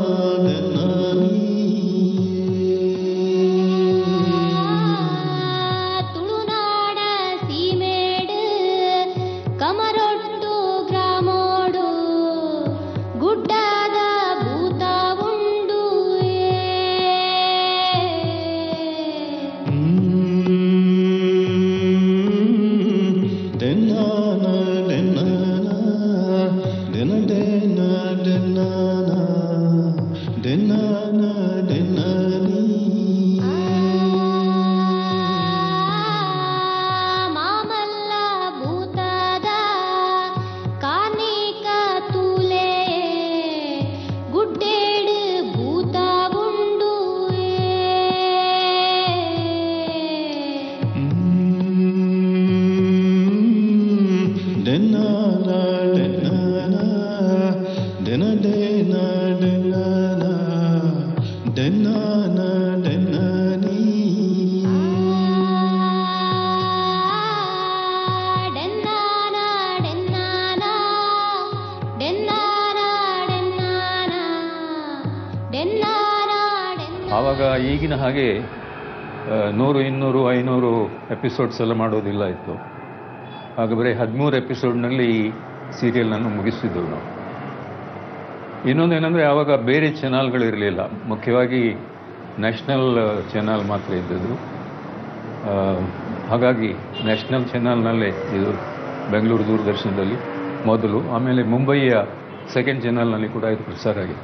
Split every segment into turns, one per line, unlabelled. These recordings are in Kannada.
ತುಳುನಾಡ ಸೀಮೇಡು ಕಮರೊಟ್ಟು ಗ್ರಾಮೋಡು ಗುಡ್ಡದ ಭೂತ ಉಂಡು ಮಾಮಲ್ಲ ಭೂತದ ಕಾನಿಕ ತೂಲೆ ಗುಡ್ಡೇಡು ಭೂತ ಉಂಡು ಡೆನ್ನಾನ ಡೆನ್ನಾನ ಡೆನ್ನಾನ ಡೆನ್ನಾನ ಡೆನ್ನಾನ ಡೆನ್ನಾನ
ಆವಾಗ ಈಗಿನ ಹಾಗೆ ಆ, ನೂರು ಇನ್ನೂರು ಐನೂರು ಎಪಿಸೋಡ್ಸ್ ಎಲ್ಲ ಮಾಡೋದಿಲ್ಲ ಇತ್ತು ಆಗ ಬರೀ ಹದಿಮೂರು ಎಪಿಸೋಡ್ನಲ್ಲಿ ಈ ಸೀರಿಯಲ್ನನ್ನು ಮುಗಿಸಿದ್ದೆವು ನಾವು ಇನ್ನೊಂದೇನೆಂದರೆ ಆವಾಗ ಬೇರೆ ಚಾನಲ್ಗಳಿರಲಿಲ್ಲ ಮುಖ್ಯವಾಗಿ ನ್ಯಾಷನಲ್ ಚಾನಲ್ ಮಾತ್ರ ಇದ್ದದ್ದು ಆ, ಹಾಗಾಗಿ ನ್ಯಾಷನಲ್ ಚಾನಲ್ನಲ್ಲೇ ಇದು ಬೆಂಗಳೂರು ದೂರದರ್ಶನದಲ್ಲಿ ಮೊದಲು ಆಮೇಲೆ ಮುಂಬಯಿಯ ಸೆಕೆಂಡ್ ಚಾನಲ್ನಲ್ಲಿ ಕೂಡ ಇದು ಪ್ರಸಾರ ಆಗಿತ್ತು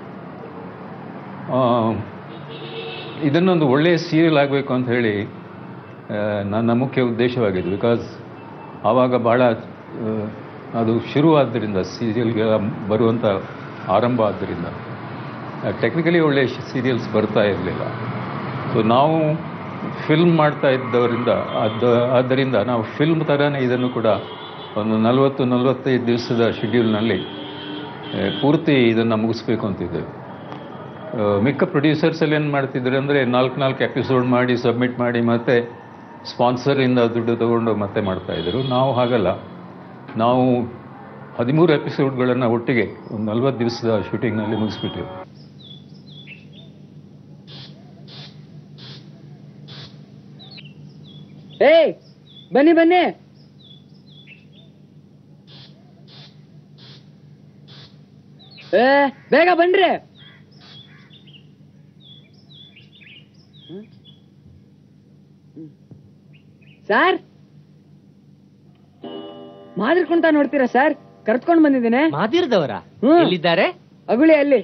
ಆ, ಇದನ್ನೊಂದು ಒಳ್ಳೆಯ ಸೀರಿಯಲ್ ಆಗಬೇಕು ಅಂತ ಹೇಳಿ ಆ, ನನ್ನ ಮುಖ್ಯ ಉದ್ದೇಶವಾಗಿದ್ದು ಬಿಕಾಸ್ ಆವಾಗ ಭಾಳ ಆ, ಅದು ಶುರುವಾದ್ದರಿಂದ ಸೀರಿಯಲ್ಗೆ ಬರುವಂಥ ಆರಂಭ ಆದ್ದರಿಂದ ಟೆಕ್ನಿಕಲಿ ಒಳ್ಳೆಯ ಸೀರಿಯಲ್ಸ್ ಬರ್ತಾ ಇರಲಿಲ್ಲ ಸೊ ನಾವು ಫಿಲ್ಮ್ ಮಾಡ್ತಾ ಇದ್ದವರಿಂದ ಅದು ಆದ್ದರಿಂದ ನಾವು ಫಿಲ್ಮ್ ಥರನೇ ಇದನ್ನು ಕೂಡ ಒಂದು ನಲವತ್ತು ನಲವತ್ತೈದು ದಿವಸದ ಶೆಡ್ಯೂಲ್ನಲ್ಲಿ ಆ, ಪೂರ್ತಿ ಇದನ್ನು ಮುಗಿಸ್ಬೇಕು ಅಂತಿದ್ದೇವೆ ಆ, ಮಿಕ್ಕ ಪ್ರೊಡ್ಯೂಸರ್ಸ್ ಎಲ್ಲ ಏನು ಮಾಡ್ತಿದ್ರು ಅಂದರೆ ನಾಲ್ಕು ನಾಲ್ಕು ಎಪಿಸೋಡ್ ಮಾಡಿ ಸಬ್ಮಿಟ್ ಮಾಡಿ ಮತ್ತೆ ಸ್ಪಾನ್ಸರಿಂದ ದುಡ್ಡು ತಗೊಂಡು ಮತ್ತೆ ಮಾಡ್ತಾ ಇದ್ರು ನಾವು ಹಾಗಲ್ಲ ನಾವು ಹದಿಮೂರು ಎಪಿಸೋಡ್ಗಳನ್ನು ಒಟ್ಟಿಗೆ ಒಂದು ನಲ್ವತ್ತು ದಿವಸದ ಶೂಟಿಂಗ್ನಲ್ಲಿ ಮುಗಿಸ್ಬಿಟ್ಟಿವಿ
ಏಯ್ ಬನ್ನಿ ಬನ್ನಿ ಏ ಬೇಗ ಬನ್ರಿ ಹ್ಮ್? ಹ್ಮ್. ಸರ್ ಮಾದಿರ್ಕೊಂತ ನೋಡ್ತೀರಾ ಸರ್ ಕರ್ತ್ಕೊಂಡ್ ಬಂದಿದ್ದೇನೆ
ಮಾದಿರದವರ
ಹ್ಮ್.
ಎಲ್ಲಿದ್ದಾರೆ
ಅಗುಳಿ ಅಲ್ಲಿ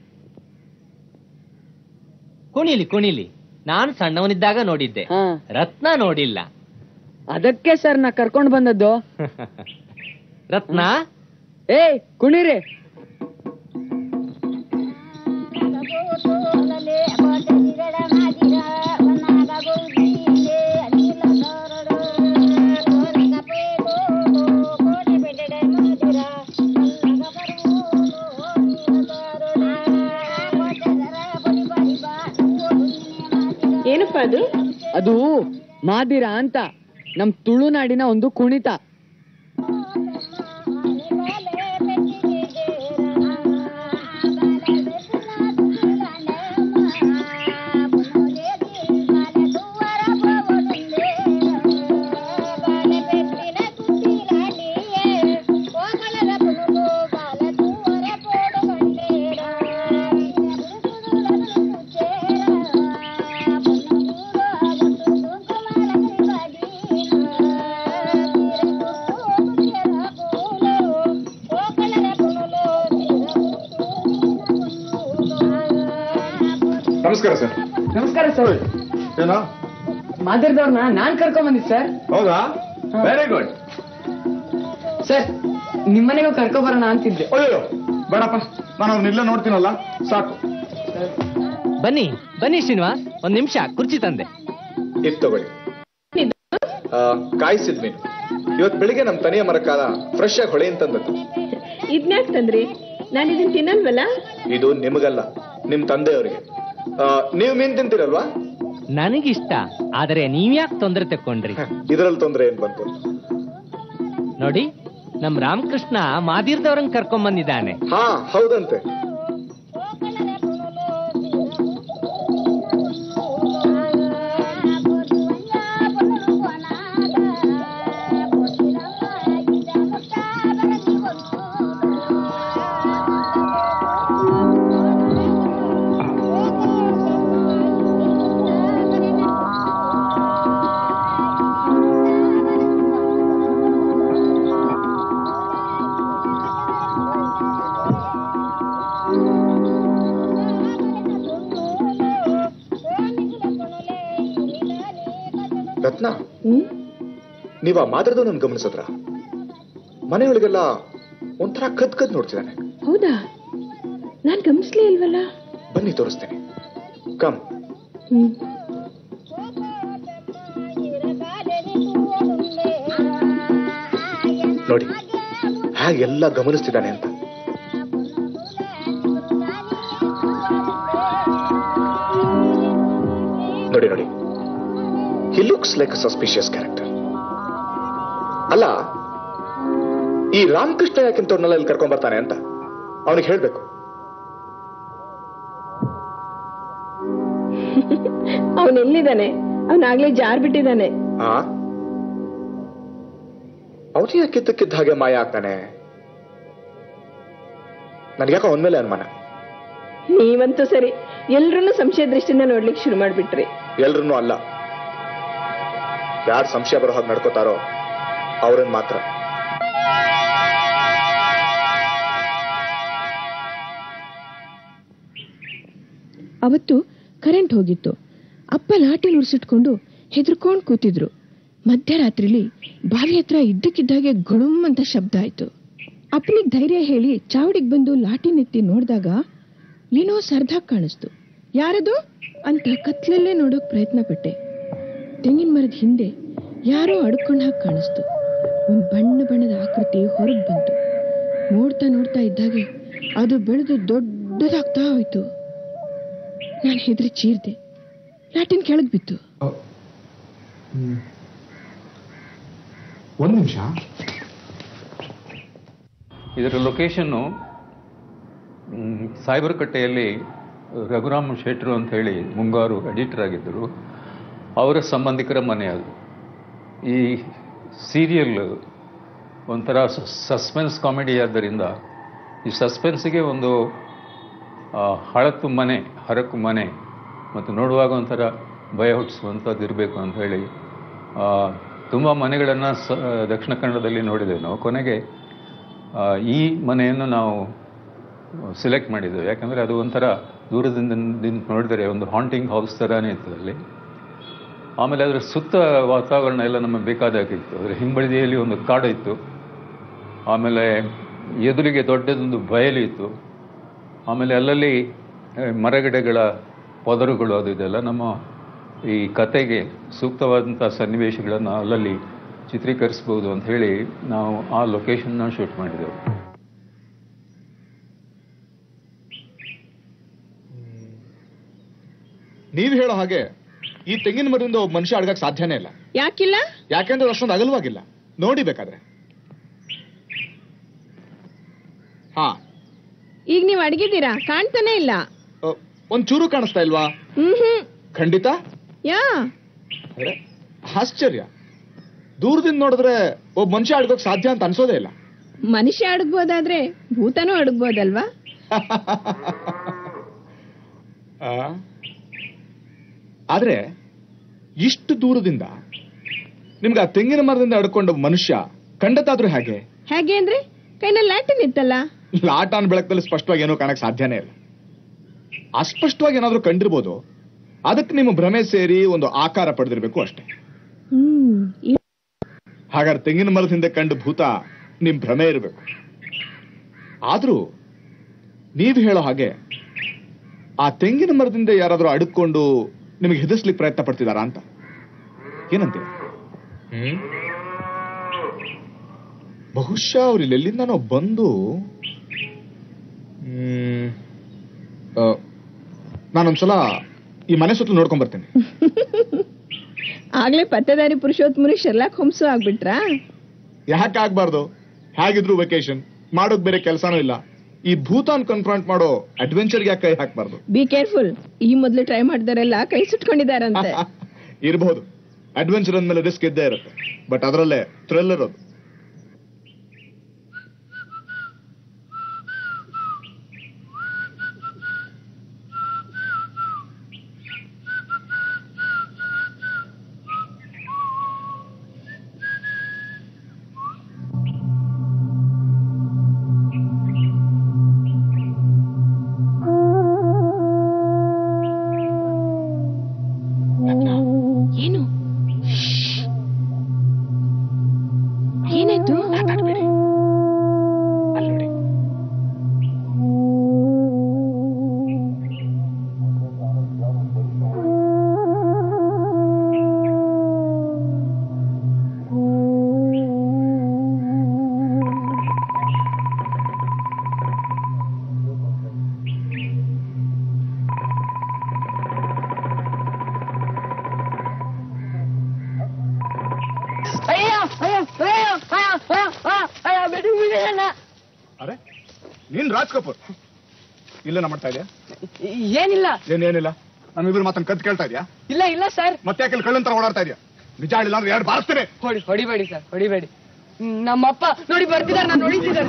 ಕುಣಿಲಿ ಕುಣಿಲಿ ನಾನು ಸಣ್ಣವನಿದ್ದಾಗ ನೋಡಿದ್ದೆ
ಹಾ
ರತ್ನ ನೋಡಿಲ್ಲ
ಅದಕ್ಕೆ ಸರ್ ನಾ ಕರ್ಕೊಂಡ್ ಬಂದದ್ದು
ರತ್ನ
ಏಯ್ ಕುಣಿರಿ
ಏನಪ್ಪ ಅದು
ಅದು ಮಾದಿರ ಅಂತ ನಮ್ ತುಳುನಾಡಿನ ಒಂದು ಕುಣಿತ
ನಮಸ್ಕಾರ ಸರ್
ನಮಸ್ಕಾರ ಸರ್
ಏನೋ
ಮಾದಿರದವ್ರನ್ನ ನಾನ್ ಕರ್ಕೊಂಡ್ ಬಂದಿದ್ ಸರ್
ಹೌದಾ ವೆರಿ ಗುಡ್
ಸರ್ ನಿಮ್ಮನೆಗೂ ಕರ್ಕೊ ಬರೋಣ ಅಂತಿದ್ದೆ
ಅಯ್ಯೋ ಬೇಡಪ್ಪ ನಾನು ಅವ್ರನ್ನ ಇಲ್ಲೇ ನೋಡ್ತೀನಲ್ಲ ಸಾಕು
ಬನ್ನಿ ಬನ್ನಿ ಶ್ರೀನಿವಾಸ್ ಒಂದ್ ನಿಮಿಷ ಕುರ್ಚಿ ತಂದೆ
ಇದು ತಗೊಳ್ಳಿ ಕಾಯಿಸಿದ ಮೀನು ಇವತ್ತು ಬೆಳಿಗ್ಗೆ ನಮ್ಮ ತನಿಯ ಮರಕಾಲ ಫ್ರೆಶ್ ಆಗಿ ಹೊಳೆ ತಂದದ್ದು
ಇದ್ನ್ಯಾಕ್ ತಂದ್ರಿ ನಾನು ಇದನ್ನ ತಿನ್ನಲ್ವಲ್ಲ
ಇದು ನಿಮಗಲ್ಲ ನಿಮ್ ತಂದೆಯವರಿಗೆ ಆ, ನೀವು ಮೀನ್ ತಿಂತೀರಲ್ವಾ
ನನಗಿಷ್ಟ ಆದರೆ ನೀವ್ಯಾಕ್ ತೊಂದರೆ ತಕ್ಕೊಂಡ್ರಿ
ಇದ್ರಲ್ಲಿ ತೊಂದ್ರೆ ಏನ್ ಬಂತು
ನೋಡಿ ನಮ್ ರಾಮಕೃಷ್ಣ ಮಾದಿರ್ದವ್ರಂಗ್ ಕರ್ಕೊಂಡ್ ಬಂದಿದ್ದಾನೆ
ಹಾ ಹೌದಂತೆ ರತ್ನ
ಹ್ಮ್
ನೀವ್ ಆ ಮಾತಾಡೋದು ನನ್ ಗಮನಿಸಿದ್ರ ಮನೆಯೊಳಗೆಲ್ಲ ಒಂಥರ ಕದ್ ಕದ್ ನೋಡ್ತಿದ್ದಾನೆ
ಹೌದಾ ನಾನ್ ಗಮನಿಸ್ಲೇ ಇಲ್ವಲ್ಲ
ಬನ್ನಿ ತೋರಿಸ್ತೇನೆ ಕಮ್
ಹ್ಮ್
ನೋಡಿ ಹಾಗೆಲ್ಲ ಗಮನಿಸ್ತಿದ್ದಾನೆ ಅಂತ ನೋಡಿ ನೋಡಿ he looks like suspicious character ಅಲ್ಲ ಈ ರಾಮಕೃಷ್ಣ ಯಾಕಿಂತವ್ರನ್ನೆಲ್ಲ ಇಲ್ಲಿ ಕರ್ಕೊಂಡ್ ಬರ್ತಾನೆ ಅಂತ ಅವನಿಗೆ ಹೇಳ್ಬೇಕು
ಅವನ್ ಎಲ್ಲಿದ್ದಾನೆ ಅವನಾಗ್ಲೇ ಜಾರ್ ಬಿಟ್ಟಿದ್ದಾನೆ
ಆ ಅವನು ಯಾಕಿದ್ದಕ್ಕಿದ್ದ ಹಾಗೆ ಮಾಯ ಆಗ್ತಾನೆ ನನಗ್ಯಾಕೋ ಅವನ್ಮೇಲೆ ಅನುಮಾನ
ನೀವಂತೂ ಸರಿ ಎಲ್ರನ್ನೂ ಸಂಶಯ ದೃಷ್ಟಿಯಿಂದ ನೋಡ್ಲಿಕ್ಕೆ ಶುರು ಮಾಡ್ಬಿಟ್ರಿ
ಎಲ್ರನ್ನೂ ಅಲ್ಲ ಯಾರು ಸಂಶಯ ಬರೋ ಹಾಗೆ ನಡ್ಕೋತಾರೋ ಅವ್ರನ್ನ ಮಾತ್ರ
ಅವತ್ತು ಕರೆಂಟ್ ಹೋಗಿತ್ತು ಅಪ್ಪ ಲಾಟಿ ನುಡ್ಸಿಟ್ಕೊಂಡು ಹೆದರ್ಕೊಂಡು ಕೂತಿದ್ರು ಮಧ್ಯರಾತ್ರಿಲಿ ಬಾವಿ ಹತ್ರ ಇದ್ದಕ್ಕಿದ್ದಾಗೆ ಗುಳುಮ್ ಅಂತ ಶಬ್ದ ಆಯ್ತು ಅಪ್ಪನಿಗೆ ಧೈರ್ಯ ಹೇಳಿ ಚಾವಡಿಗೆ ಬಂದು ಲಾಟಿ ನೆತ್ತಿ ನೋಡಿದಾಗ ಏನೋ ಸರ್ದಾಗ್ ಕಾಣಿಸ್ತು ಯಾರದು ಅಂತ ಕತ್ಲಲ್ಲೇ ನೋಡೋಕ್ ಪ್ರಯತ್ನ ಪಟ್ಟೆ ತೆಂಗಿನ ಮರದ ಹಿಂದೆ ಯಾರೋ ಅಡ್ಕೊಂಡ್ ಹಾಗೆ ಕಾಣಿಸ್ತು ಒಂದು ಬಣ್ಣ ಬಣ್ಣದ ಆಕೃತಿ ಹೊರಗೆ ಬಂತು ನೋಡ್ತಾ ನೋಡ್ತಾ ಇದ್ದಾಗೆ ಅದು ಬೆಳೆದು ದೊಡ್ಡದಾಗ್ತಾ ಹೋಯ್ತು ನಾನು ಹೆದರಿ ಚೀರ್ದೆ ಲಾಟಿನ್ ಕೆಳಗೆ ಬಿತ್ತು
ಒಂದ್ ನಿಮಿಷ
ಇದರ ಲೊಕೇಶನ್ನು ಸಾಯ್ಬರ್ ಕಟ್ಟೆಯಲ್ಲಿ ರಘುರಾಮ್ ಶೆಟ್ರು ಅಂತ ಹೇಳಿ ಮುಂಗಾರು ಎಡಿಟರ್ ಆಗಿದ್ದರು ಅವರ ಸಂಬಂಧಿಕರ ಮನೆ ಅದು ಈ ಸೀರಿಯಲ್ ಒಂಥರ ಸಸ್ಪೆನ್ಸ್ ಕಾಮಿಡಿ ಆದ್ದರಿಂದ ಈ ಸಸ್ಪೆನ್ಸಿಗೆ ಒಂದು ಆ, ಹಳತು ಮನೆ ಹರಕು ಮನೆ ಮತ್ತು ನೋಡುವಾಗ ಒಂಥರ ಭಯ ಹುಟ್ಟಿಸುವಂಥದ್ದು ಇರಬೇಕು ಅಂತ ಹೇಳಿ ತುಂಬ ಮನೆಗಳನ್ನು ಸ ದಕ್ಷಿಣ ಕನ್ನಡದಲ್ಲಿ ನೋಡಿದ್ದೇವೆ ನಾವು ಕೊನೆಗೆ ಆ, ಈ ಮನೆಯನ್ನು ನಾವು ಸೆಲೆಕ್ಟ್ ಮಾಡಿದ್ದೆವು ಯಾಕಂದರೆ ಅದು ಒಂಥರ ದೂರದಿಂದ ನಿಂತು ನೋಡಿದರೆ ಒಂದು ಹಾಂಟಿಂಗ್ ಹೌಸ್ ಥರನೇ ಇತ್ತು ಅಲ್ಲಿ ಆಮೇಲೆ ಅದರ ಸುತ್ತ ವಾತಾವರಣ ಎಲ್ಲ ನಮಗೆ ಬೇಕಾದಾಗಿತ್ತು ಅದರ ಹಿಂಬಳಿದಿಯಲ್ಲಿ ಒಂದು ಕಾಡು ಇತ್ತು ಆಮೇಲೆ ಎದುರಿಗೆ ದೊಡ್ಡದೊಂದು ಬಯಲು ಇತ್ತು ಆಮೇಲೆ ಅಲ್ಲಲ್ಲಿ ಆ, ಮರಗಿಡಗಳ ಪೊದರುಗಳು ಅದು ಇದೆಲ್ಲ ನಮ್ಮ ಈ ಕತೆಗೆ ಸೂಕ್ತವಾದಂಥ ಸನ್ನಿವೇಶಗಳನ್ನು ಅಲ್ಲಲ್ಲಿ ಚಿತ್ರೀಕರಿಸ್ಬೋದು ಅಂತ ಹೇಳಿ ನಾವು ಆ ಲೊಕೇಶನ್ನ ಶೂಟ್ ಮಾಡಿದೆವು
ನೀವ್ ಹೇಳೋ ಹಾಗೆ ಈ ತೆಂಗಿನ ಮರದಿಂದ ಒಬ್ಬ ಮನುಷ್ಯ ಅಡ್ಗಕ್ ಸಾಧ್ಯನೇ ಇಲ್ಲ
ಯಾಕಿಲ್ಲ
ಯಾಕೆಂದ್ರೆ ಅಷ್ಟೊಂದು ಅಗಲವಾಗಿಲ್ಲ ನೋಡಿ ಬೇಕಾದ್ರೆ ಹಾ
ಈಗ ನೀವ್ ಅಡಗಿದ್ದೀರಾ ಕಾಣ್ತಾನೆ ಇಲ್ಲ
ಅ, ಒಂದ್ ಚೂರು ಕಾಣಿಸ್ತಾ ಇಲ್ವಾ
ಹ್ಮ್ ಹ್ಮ್
ಖಂಡಿತ
ಯಾ
ಅರೆ ಆಶ್ಚರ್ಯ ದೂರದಿಂದ ನೋಡಿದ್ರೆ ಒಬ್ಬ ಮನುಷ್ಯ ಅಡ್ಗೋಕ್ ಸಾಧ್ಯ ಅಂತ ಅನ್ಸೋದೇ ಇಲ್ಲ
ಮನುಷ್ಯ ಅಡಗ್ಬೋದಾದ್ರೆ ಭೂತನೂ ಅಡಗ್ಬೋದಲ್ವಾ
ಆ? ಆದ್ರೆ ಇಷ್ಟು ದೂರದಿಂದ ನಿಮ್ಗೆ ಆ ತೆಂಗಿನ ಮರದಿಂದ ಅಡ್ಕೊಂಡ ಮನುಷ್ಯ ಕಂಡತಾದ್ರೂ ಹೇಗೆ
ಹೇಗೆ ಅಂದ್ರೆ ಕೈನಲ್ಲಿ ಲ್ಯಾಟಿನ್ ಇತ್ತಲ್ಲ
ಲಾಟಾನ್ ಬೆಳಕಲ್ಲಿ ಸ್ಪಷ್ಟವಾಗಿ ಏನೋ ಕಾಣಕ್ ಸಾಧ್ಯನೇ ಇಲ್ಲ ಅಸ್ಪಷ್ಟವಾಗಿ ಏನಾದ್ರೂ ಕಂಡಿರ್ಬೋದು ಅದಕ್ಕೆ ನಿಮ್ಮ ಭ್ರಮೆ ಸೇರಿ ಒಂದು ಆಕಾರ ಪಡೆದಿರ್ಬೇಕು ಅಷ್ಟೇ
ಹ್ಮ್ ಈ-
ಹಾಗಾದ್ರೆ ತೆಂಗಿನ ಮರದ ಹಿಂದೆ ಕಂಡು ಭೂತ ನಿಮ್ ಭ್ರಮೆ ಇರಬೇಕು ಆದ್ರೂ ನೀವ್ ಹೇಳೋ ಹಾಗೆ ಆ ತೆಂಗಿನ ಮರದಿಂದ ಯಾರಾದ್ರೂ ಅಡುಕೊಂಡು ನಿಮಗೆ ಹೆದರ್ಸ್ಲಿಕ್ಕೆ ಪ್ರಯತ್ನ ಪಡ್ತಿದಾರಾ ಅಂತ ಏನಂತೀರ ಹ್ಮ್ ಬಹುಶಃ ಅವ್ರು ಇಲ್ಲಿ ಎಲ್ಲಿಂದನೋ ಬಂದು ಹ್ಮ್, ಆ, ನಾನೊಂದ್ಸಲ ಈ ಮನೆ ಸುತ್ತಲೂ ನೋಡ್ಕೊಂಡ್ ಬರ್ತೇನೆ
ಆಗ್ಲೇ ಪತ್ತೆದಾರಿ ಪುರುಷೋತ್ತಮರು ಶರ್ಲಾಕ್ ಹೋಮ್ಸು ಆಗ್ಬಿಟ್ರಾ
ಯಾಕೆ ಆಗ್ಬಾರ್ದು ಹೇಗಿದ್ರು ವೆಕೇಶನ್ ಮಾಡೋಕ್ ಬೇರೆ ಕೆಲಸನೂ ಇಲ್ಲ ಈ ಭೂತಾನ್ ಕನ್ಫ್ರಂಟ್ ಮಾಡೋ ಅಡ್ವೆಂಚರ್ಗೆ ಯಾಕೆ ಕೈ ಹಾಕ್ಬಾರ್ದು
ಬಿ ಕೇರ್ಫುಲ್ ಈ ಮೊದ್ಲು ಟ್ರೈ ಮಾಡಿದವರೆಲ್ಲ ಕೈ ಸುಟ್ಕೊಂಡಿದಾರಂತೆ
ಇರಬಹುದು ಅಡ್ವೆಂಚರ್ ಅಂದ್ಮೇಲೆ ರಿಸ್ಕ್ ಇದ್ದೇ ಇರುತ್ತೆ ಬಟ್ ಅದರಲ್ಲೇ ಥ್ರಿಲ್ ಇರೋದು
ಏನು
ನೀನ್ ರಾಜ್ ಕಪೂರ್ ಇಲ್ಲೇನ ಮಾಡ್ತಾ ಇದೆಯಾ
ಏನಿಲ್ಲ
ಏನೇನಿಲ್ಲ ನಮ್ಮಿಬ್ರು ಮಾತನ್ನ ಕತ್ ಕೇಳ್ತಾ ಇದೆಯಾ
ಇಲ್ಲ ಇಲ್ಲ ಸರ್
ಮತ್ತೆ ಯಾಕೆ ಕಳ್ಳಂತರ ಓಡಾಡ್ತಾ ಇದೆಯಾ ನಿಜ ಹೇಳಿಲ್ಲ ಅಂದ್ರೆ ಎರಡು ಬಾರಿಸ್ತೇನೆ
ಹೊಡಿ ಹೊಡಿಬೇಡಿ ಸರ್ ಹೊಡಿಬೇಡಿ ಹ್ಮ್, ನಮ್ಮಪ್ಪ ನೋಡಿ ಬರ್ತಿದ್ದಾರೆ ನಾನು ಹೊಡಿತಿದ್ದಾರೆ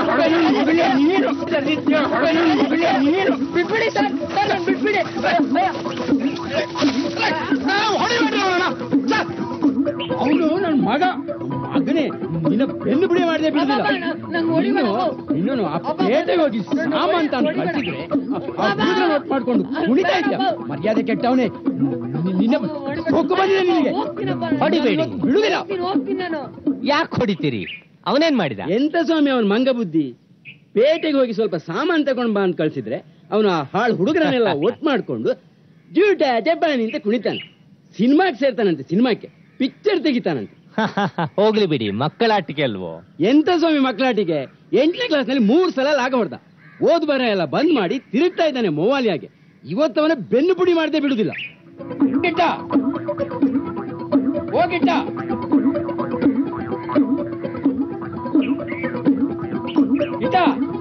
ಬಿಟ್ಬಿಡಿ ಸರ್ ಸರ್ ನನ್ ಬಿಟ್ಬಿಡಿ ಅಯ್ಯ,
ಅವನು ನನ್ನ ಮಗ ಮಗನೇ ನಿನ್ನ ಬೆನ್ನು ಬಿಡಿ ಮಾಡಿದೆ ಬಿಡುದಿಲ್ಲ
ಅಬ್ಬಬ್ಬ, ನಂಗ್ ಹೊಡಿಬೇಡ.
ಇನ್ನೂ ಆ ಪೇಟೆಗೆ ಹೋಗಿ ಸಾಮಾನ್ ತಾನು ಕಳ್ಸಿದ್ರೆ ಆ ಹುಡುಗನ ಒಟ್ಟು ಮಾಡ್ಕೊಂಡು ಕುಣಿತಾ ಇದ್ದ ಮರ್ಯಾದೆ ಕೆಟ್ಟವನೇ ನಿನ್ನ ಹೊಕ್ಕು ಬಂದಿದೆ ನಿನಗೆ
ಹೋಗ್ತೀನಪ್ಪ.
ಹೊಡಿಬೇಡಿ.
ಬಿಡುದಿಲ್ಲ
ಹೋಗ್ತೀನಿ, ಹೋಗ್ತೀನಿ ನಾನು
ಯಾಕೆ ಹೊಡಿತೀರಿ ಅವನೇನ್ ಮಾಡಿದ
ಎಂತ ಸ್ವಾಮಿ ಅವನ ಮಂಗ ಬುದ್ಧಿ ಪೇಟೆಗೆ ಹೋಗಿ ಸ್ವಲ್ಪ ಸಾಮಾನ್ ತಗೊಂಡ್ ಬಾ ಅಂತ ಕಳ್ಸಿದ್ರೆ ಅವನು ಆ ಹಾಳು ಹುಡುಗರನ್ನೆಲ್ಲ ಒಟ್ಟು ಮಾಡ್ಕೊಂಡು ಡ್ಯೂಟ ಜಬ್ಬಾನಿ ಅಂತ ಕುಣಿತಾನೆ ಸಿನಿಮಾಕ್ಕೆ ಸೇರ್ತಾನಂತೆ ಸಿನಿಮಾಕ್ಕೆ ಪಿಕ್ಚರ್ ತೆಗಿತಾನಂತೆ
ಹೋಗ್ಲಿ ಬಿಡಿ ಮಕ್ಕಳಾಟಿಕೆ ಅಲ್ವೋ
ಎಂತ ಸ್ವಾಮಿ ಮಕ್ಕಳಾಟಿಗೆ ಎಂಟನೇ ಕ್ಲಾಸ್ನಲ್ಲಿ ಮೂರ್ ಸಲ ಲಾಗ ಹೊಡೆದ ಓದ್ ಬರ ಎಲ್ಲ ಬಂದ್ ಮಾಡಿ ತಿರುಗ್ತಾ ಇದ್ದಾನೆ ಮೊವಾಲಿಯಾಗೆ ಇವತ್ತವನ ಬೆನ್ನು ಪುಡಿ ಮಾಡದೆ ಬಿಡುದಿಲ್ಲ ಗಿಟ್ಟ ಓ ಗಿಟ್ಟ ಗಿಟ್ಟ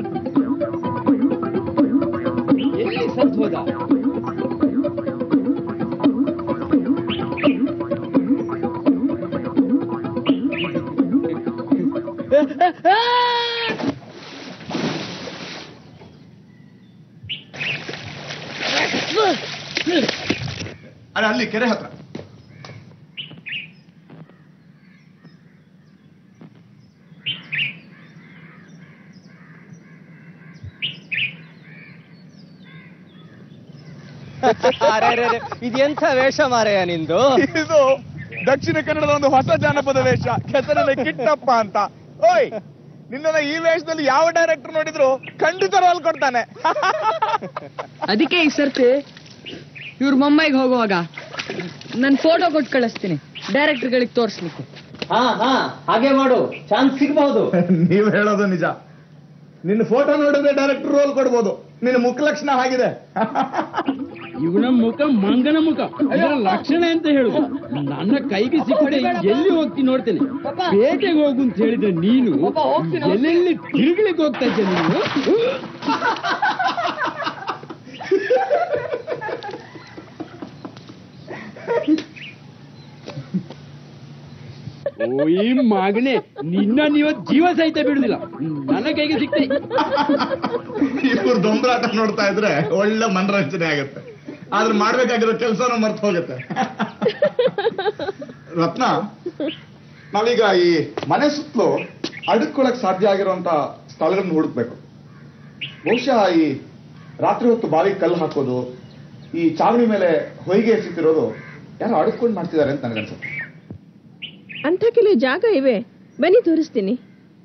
ಎಲ್ಲಿ ಸತ್ ಹೋದ
ಅಲ್ಲ ಅಲ್ಲಿ ಕೆರೆ ಹತ್ರ
ಇದೆಂಥ ವೇಷ ಮಾರಯ್ಯ ನಿಂದು
ಇದು ದಕ್ಷಿಣ ಕನ್ನಡದ ಒಂದು ಹೊಸ ಜಾನಪದ ವೇಷ ಹೆಸರಲ್ಲಿ ಕಿಟ್ಟಪ್ಪ ಅಂತ ಓಯ್ ನಿನ್ನ ಈ ವೇಷದಲ್ಲಿ ಯಾವ ಡೈರೆಕ್ಟರ್ ನೋಡಿದ್ರು ಖಂಡಿತ ರೋಲ್ ಕೊಡ್ತಾನೆ
ಅದಕ್ಕೆ ಈ ಸರ್ತಿ ಇವ್ರ ಮುಂಬೈಗೆ ಹೋಗುವಾಗ ನನ್ ಫೋಟೋ ಕೊಟ್ಟು ಕಳಿಸ್ತೀನಿ ಡೈರೆಕ್ಟರ್ಗಳಿಗೆ ತೋರಿಸ್ಲಿಕ್ಕೆ
ಹಾ ಹಾ ಹಾಗೆ ಮಾಡು ಚಾನ್ಸ್ ಸಿಗ್ಬಹುದು
ನೀವ್ ಹೇಳೋದು ನಿಜ ನಿನ್ನ ಫೋಟೋ ನೋಡಿದ್ರೆ ಡೈರೆಕ್ಟರ್ ರೋಲ್ ಕೊಡ್ಬೋದು ನಿನ್ನ ಮುಖ ಲಕ್ಷಣ ಆಗಿದೆ
ಇವನ ಮುಖ ಮಂಗನ ಮುಖ ಇದರ ಲಕ್ಷಣ ಅಂತ ಹೇಳುದು ನನ್ನ ಕೈಗೆ ಸಿಕ್ಕಡೆ ಎಲ್ಲಿ ಹೋಗ್ತೀನಿ ನೋಡ್ತೇನೆ ಪೇಟೆಗೆ ಹೋಗು ಅಂತ ಹೇಳಿದ್ರೆ ನೀನು ಎಲ್ಲೆಲ್ಲಿ ತಿರುಗ್ಲಿಕ್ಕೆ ಹೋಗ್ತಾ ಇದ್ದೆ ನೀನು ಓ ಈ ಮಗನೇ ನಿನ್ನ ನೀವ ಜೀವ ಸಹಿತ ಬಿಡುದಿಲ್ಲ ನನ್ನ ಕೈಗೆ ಸಿಕ್ತೆ
ಇವ್ರು ದೊಂಬರಾಟ ನೋಡ್ತಾ ಇದ್ರೆ ಒಳ್ಳೆ ಮನರಂಜನೆ ಆಗುತ್ತೆ ಆದ್ರೆ ಮಾಡ್ಬೇಕಾಗಿರೋ ಕೆಲಸನ ಮರ್ತು ಹೋಗುತ್ತೆ ರತ್ನ ನಾವೀಗ ಈ ಮನೆ ಸುತ್ತಲೂ ಅಡುಕೊಳಕ್ ಸಾಧ್ಯ ಆಗಿರುವಂತ ಸ್ಥಳಗಳನ್ನ ಹುಡುಕ್ಬೇಕು ಬಹುಶಃ ಈ ರಾತ್ರಿ ಹೊತ್ತು ಬಾವಿಗೆ ಕಲ್ಲು ಹಾಕೋದು ಈ ಚಾವಣಿ ಮೇಲೆ ಹೊಯ್ಗೆ ಎಸಿತಿರೋದು ಯಾರೋ ಅಡುಕೊಂಡು ಮಾಡ್ತಿದ್ದಾರೆ ಅಂತ ನನಗನ್ಸುತ್ತೆ
ಅಂಥ ಕೆಲವು ಜಾಗ ಇವೆ ಬನ್ನಿ ತೋರಿಸ್ತೀನಿ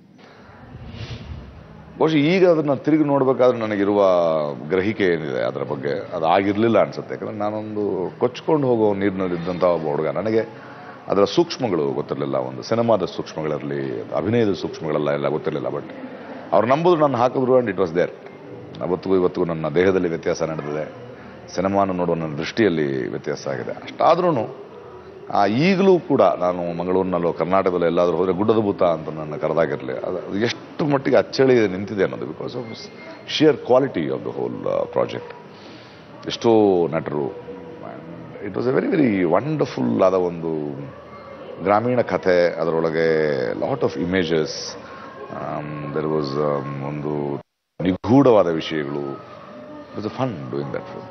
ಬಹುಶಃ ಈಗ ಅದನ್ನ ತಿರುಗಿ ನೋಡ್ಬೇಕಾದ್ರೆ ನನಗಿರುವ ಗ್ರಹಿಕೆ ಏನಿದೆ ಅದರ ಬಗ್ಗೆ ಅದು ಆಗಿರ್ಲಿಲ್ಲ ಅನ್ಸುತ್ತೆ ಯಾಕಂದ್ರೆ ನಾನೊಂದು ಕೊಚ್ಕೊಂಡು ಹೋಗೋ ನೀರಿನಲ್ಲಿದ್ದಂಥ ಒಬ್ಬ ಹುಡುಗ ನನಗೆ ಅದರ ಸೂಕ್ಷ್ಮಗಳು ಗೊತ್ತಿರಲಿಲ್ಲ ಒಂದು ಸಿನಿಮಾದ ಸೂಕ್ಷ್ಮಗಳಿರಲಿ ಅಭಿನಯದ ಸೂಕ್ಷ್ಮಗಳೆಲ್ಲ ಎಲ್ಲ ಗೊತ್ತಿರಲಿಲ್ಲ ಬಟ್ ಅವ್ರು ನಂಬುದು ನಾನು ಹಾಕಿದ್ರು ಅಂಡ್ ಇಟ್ ವಾಸ್ ದೇರ್ ಅವತ್ತಿಗೂ ಇವತ್ತಿಗೂ ನನ್ನ ದೇಹದಲ್ಲಿ ವ್ಯತ್ಯಾಸ ನಡೆದಿದೆ ಸಿನಿಮಾನ ನೋಡುವ ನನ್ನ ದೃಷ್ಟಿಯಲ್ಲಿ ವ್ಯತ್ಯಾಸ ಆಗಿದೆ ಅಷ್ಟಾದ್ರೂ ಆ ಈಗಲೂ ಕೂಡ ನಾನು ಮಂಗಳೂರಿನಲ್ಲೋ ಕರ್ನಾಟಕದಲ್ಲೋ ಎಲ್ಲಾದರೂ ಹೋದರೆ ಗುಡ್ಡದ ಭೂತ ಅಂತ ನನ್ನ ಕರೆದಾಗಿರಲಿ ಅದು ಅದು ಎಷ್ಟು ಮಟ್ಟಿಗೆ ಅಚ್ಚಳಿ ನಿಂತಿದೆ ಅನ್ನೋದು because of sheer quality of the whole project ಎಷ್ಟೋ ನಟರು it was a very very wonderful ಆದ ಒಂದು ಗ್ರಾಮೀಣ ಕಥೆ ಅದರೊಳಗೆ lot of images there was ಒಂದು ನಿಗೂಢವಾದ ವಿಷಯಗಳು it was a fun doing that film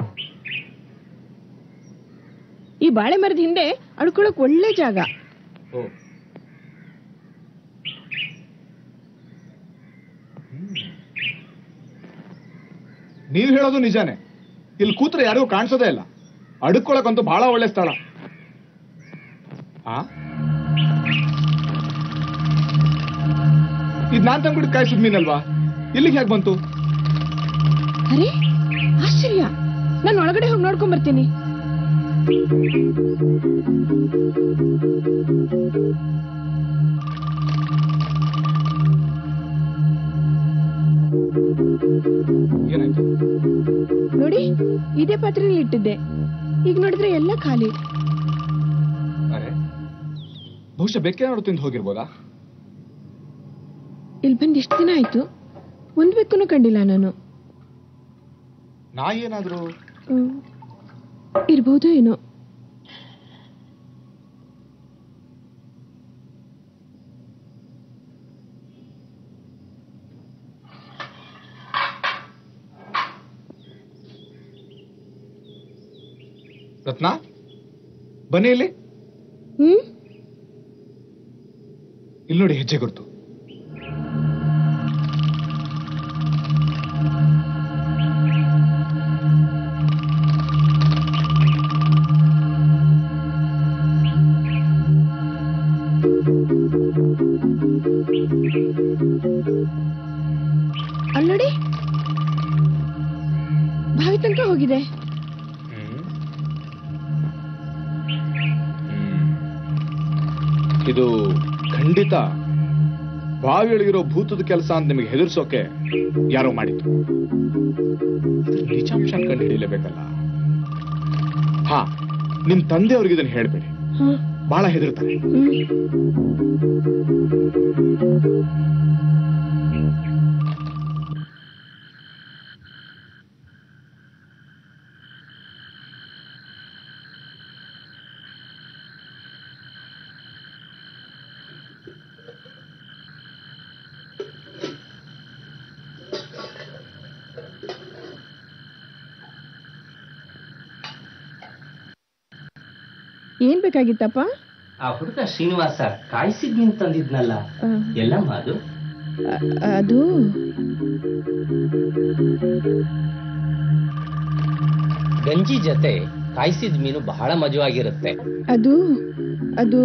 ಈ ಬಾಳೆ ಮರದ ಹಿಂದೆ ಅಡ್ಕೊಳಕ್ ಒಳ್ಳೆ ಜಾಗ
ನೀವ್ ಹೇಳೋದು ನಿಜಾನೇ ಇಲ್ಲಿ ಕೂತ್ರೆ ಯಾರಿಗೂ ಕಾಣಿಸೋದೇ ಇಲ್ಲ ಅಡುಕೊಳಕ್ಕಂತೂ ಬಹಳ ಒಳ್ಳೆ ಸ್ಥಳ ಆ ಇದ್ ನಾನ್ ತಂದ್ಬಿಟ್ಟು ಕಾಯಿಸಿದ್ ಮೀನಲ್ವಾ ಇಲ್ಲಿಗೆ ಹೇಗೆ ಬಂತು
ಅರೆ ಆಶ್ಚರ್ಯ ನಾನು ಒಳಗಡೆ ಹೋಗಿ ನೋಡ್ಕೊಂಡ್ ಬರ್ತೀನಿ
ಏನಾಯ್ತು
ನೋಡಿ ಇದೇ ಪಾತ್ರೆಯಲ್ಲಿ ಇಟ್ಟಿದ್ದೆ ಈಗ ನೋಡಿದ್ರೆ ಎಲ್ಲ ಖಾಲಿ
ಅರೆ ಬಹುಶಃ ಬೆಕ್ಕೆ ನೋಡು ತಿಂದು ಹೋಗಿರ್ಬೋದಾ
ಇಲ್ಲಿ ಬಂದು ಎಷ್ಟು ದಿನ ಆಯ್ತು ಒಂದ್ ಬೆಕ್ಕನ್ನು ಕಂಡಿಲ್ಲ ನಾನು
ನಾಯಿ ಏನಾದ್ರು
ಹ್ಮ್. ಇರ್ಬೋದು ಏನೋ
ರತ್ನ ಬನ್ನಿ ಇಲ್ಲಿ
ಹ್ಮ್
ಇಲ್ಲಿ ನೋಡಿ ಹೆಜ್ಜೆ ಗುರುತು
ಅಲ್ಲಿ ನೋಡಿ ಬಾವಿ ತನಕ ಹೋಗಿದೆ
ಇದು ಖಂಡಿತ ಬಾವಿಯೊಳಗಿರೋ ಭೂತದ ಕೆಲಸ ಅಂತ ನಿಮಗೆ ಹೆದರ್ಸೋಕೆ ಯಾರೋ ಮಾಡಿದ್ದು ಇದ್ರ ನಿಜಾಂಶ ಕಂಡು ಹಿಡಿಯಲೇಬೇಕಲ್ಲ ಹಾ ನಿಮ್ ತಂದೆಯವ್ರಿಗೆ ಇದನ್ನ ಹೇಳ್ಬೇಡಿ
ಹಾ
ಬಹಳ ಹೆದರ್ತಾರೆ
ಹ್ಮ್ ಏನ್ ಬೇಕಾಗಿತ್ತಪ್ಪ
ಆ ಹುಡುಗ ಶ್ರೀನಿವಾಸ ಕಾಯಿಸಿದ್ ನೀನ್ ತಂದಿದ್ನಲ್ಲ
ಆ,
ಎಲ್ಲಮ್ಮ ಅದು
ಅ- ಅದು
ಗಂಜಿ ಜೊತೆ ಕಾಯಿಸಿದ ಮೀನು ಬಹಳ ಮಜವಾಗಿರುತ್ತೆ
ಅದು ಅದು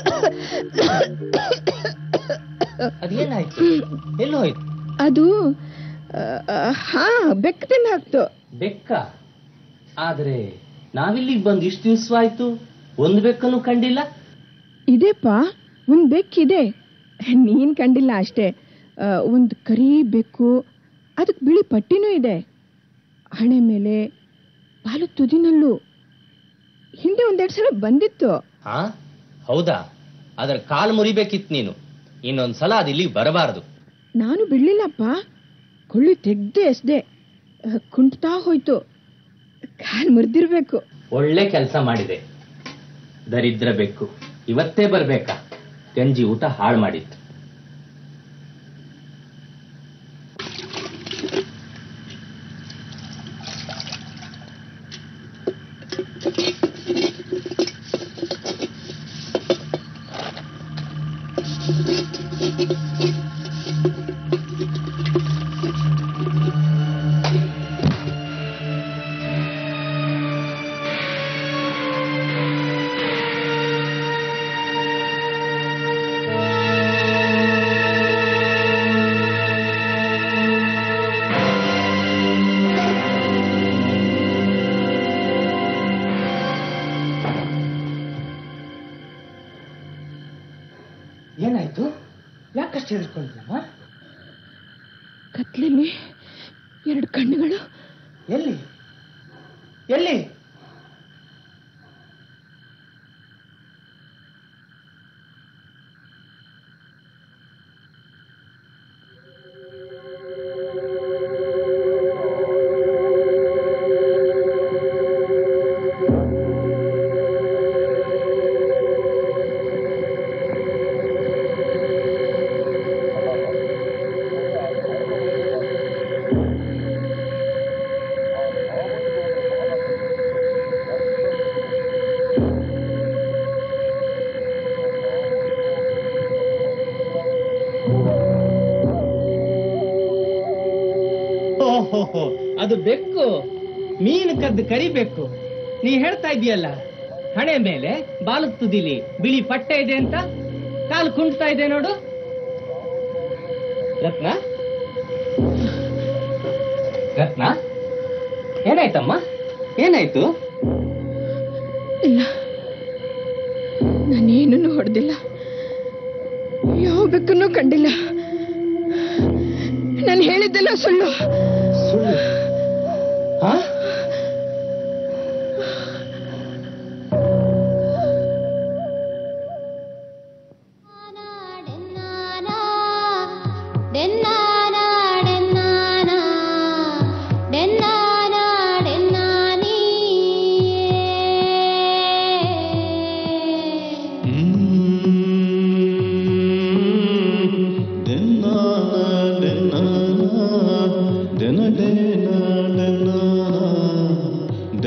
ಅದೇನಾಯ್ತು ಎಲ್ಲೋಯ್ತು
ಅದು ಆ, ಆ, ಹಾ ಬೆಕ್ಕ ತಿಂದು ಹಾಕ್ತು
ಬೆಕ್ಕ ಆದ್ರೆ ನಾವಿಲ್ಲಿಗೆ ಬಂದು ಇಷ್ಟು ದಿವ್ಸವಾಯ್ತು ಒಂದು ಬೆಕ್ಕನ್ನು ಕಂಡಿಲ್ಲ
ಇದೆಪ್ಪ ಒಂದ್ ಬೆಕ್ಕಿದೆ ನೀನ್ ಕಂಡಿಲ್ಲ ಅಷ್ಟೇ ಆ, ಒಂದ್ ಕರಿ ಬೆಕ್ಕು ಅದಕ್ ಬಿಳಿ ಪಟ್ಟಿನೂ ಇದೆ ಹಣೆ ಮೇಲೆ ಬಾಲು ತುದಿನಲ್ಲೂ ಹಿಂದೆ ಒಂದೆರಡು ಸಲ ಬಂದಿತ್ತು
ಹಾ ಹೌದಾ ಅದರ ಕಾಲು ಮುರಿಬೇಕಿತ್ತು ನೀನು ಇನ್ನೊಂದ್ಸಲ ಅದು ಇಲ್ಲಿಗೆ ಬರಬಾರದು
ನಾನು ಬಿಡ್ಲಿಲ್ಲಪ್ಪ ಕೊಳ್ಳಿ ತೆಗ್ದೆ ಎಸ್ದೆ ಆ, ಕುಂಟ್ತಾ ಹೋಯ್ತು ಕಾಲ್ ಮುರಿದಿರ್ಬೇಕು
ಒಳ್ಳೆ ಕೆಲಸ ಮಾಡಿದೆ ದರಿದ್ರ ಬೇಕು ಇವತ್ತೇ ಬರ್ಬೇಕಾ ಗಂಜಿ ಊಟ ಹಾಳು ಮಾಡಿತ್ತು ಏನಾಯ್ತು ಯಾಕಷ್ಟು ಹೆದರ್ಕೊಂಡ್ರಮ್ಮ
ಕತ್ಲಲ್ಲಿ ಎರಡು ಕಣ್ಣುಗಳು
ಎಲ್ಲಿ ಎಲ್ಲಿ ಓಹೋ ಅದು ಬೆಕ್ಕು ಮೀನು ಕದ್ದು ಕರಿಬೇಕು ನೀ ಹೇಳ್ತಾ ಇದೀಯಲ್ಲ ಹಣೆ ಮೇಲೆ ಬಾಲದ ತುದಿಲಿ ಬಿಳಿ ಪಟ್ಟೆ ಇದೆ ಅಂತ ಕಾಲು ಕುಂಟ್ತಾ ಇದೆ ನೋಡು ರತ್ನ ರತ್ನ ಏನಾಯ್ತಮ್ಮ ಏನಾಯ್ತು
ಇಲ್ಲ ನಾನೇನನ್ನು ಹೊಡೆದಿಲ್ಲ ಯಾವ ಬೆಕ್ಕನ್ನು ಕಂಡಿಲ್ಲ ನಾನು ಹೇಳಿದ್ದೆಲ್ಲ ಸುಳ್ಳು
ಸುಳ್ಳು ಹಾ
ಡೆನ್ನಾನಾ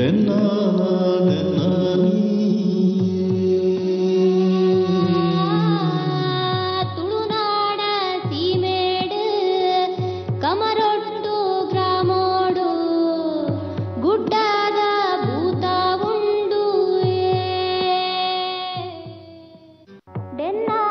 ತುಳುನಾಡ ಸೀಮೇಡು ಕಮರೊಟ್ಟು ಗ್ರಾಮೋಡು ಗುಡ್ಡದ ಭೂತ ಉಂಡು ಬೆನ್ನ